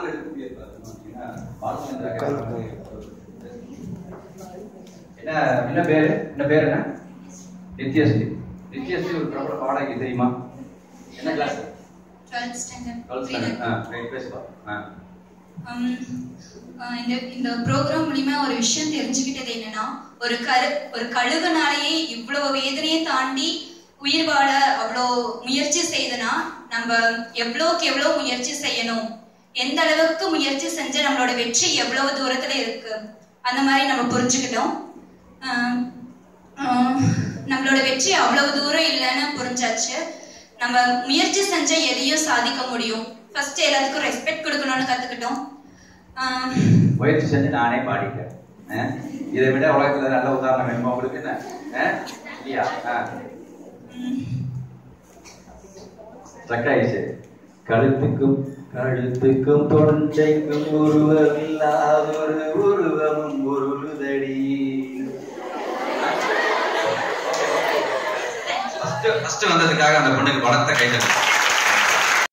நாங்கள் எடுக்கக்கூடிய பார்த்தீங்கன்னா, பாலச்சந்திரா கேரளா. என்ன என்ன பேரு என்ன பேரு என்ன நித்யஸ்ரீ நித்யஸ்ரீ ஒரு பிரபல பாடகி தெரியுமா என்ன class 12th standard. Twelfth standard ஆ ரைட் பேசுவா ஆ Um, uh, இந்த இந்த ப்ரோக்ராம் மூலியமா ஒரு விஷயம் தெரிஞ்சுக்கிட்டது என்னன்னா ஒரு கரு ஒரு கழுகுனாலேயே இவ்வளவு வேதனையை தாண்டி உயிர் வாழ அவ்வளோ முயற்சி செய்தனா நம்ம எவ்வளோக்கு எவ்வளோ முயற்சி செய்யணும் எந்த அளவுக்கு முயற்சி செஞ்சா நம்மளோட வெற்றி எவ்வளவு தூரத்துல இருக்கு அந்த மாதிரி நம்ம புரிஞ்சுக்கிட்டோம் ஆஹ் ஆஹ் நம்மளோட வெற்றி அவ்வளவு தூரம் இல்லைன்னு புரிஞ்சாச்சு நம்ம முயற்சி செஞ்ச எதையும் சாதிக்க முடியும் ஃபர்ஸ்ட் எல்லாத்துக்கும் ரெஸ்பெக்ட் கொடுக்கணும்னு கத்துக்கிட்டோம் ஆஹ் முயற்சி செஞ்சு நானே பாடிட்டேன் ஆ? இதை விட உலகத்துல நல்ல உதாரணம் வேணுமா உங்களுக்கு என்ன ஆ? இல்லையா ஆ. உம் சக்காயிச்சு கழுத்துக்கும் கழுத்துக்கும் தொண்டைக்கும் உருவமில்லாத ஒரு உருவமும் உருளுதடி ஃபர்ஸ்ட் ஃபர்ஸ்ட் வந்ததுக்காக அந்த பொண்ணுக்கு பலத்த கைதட்டல்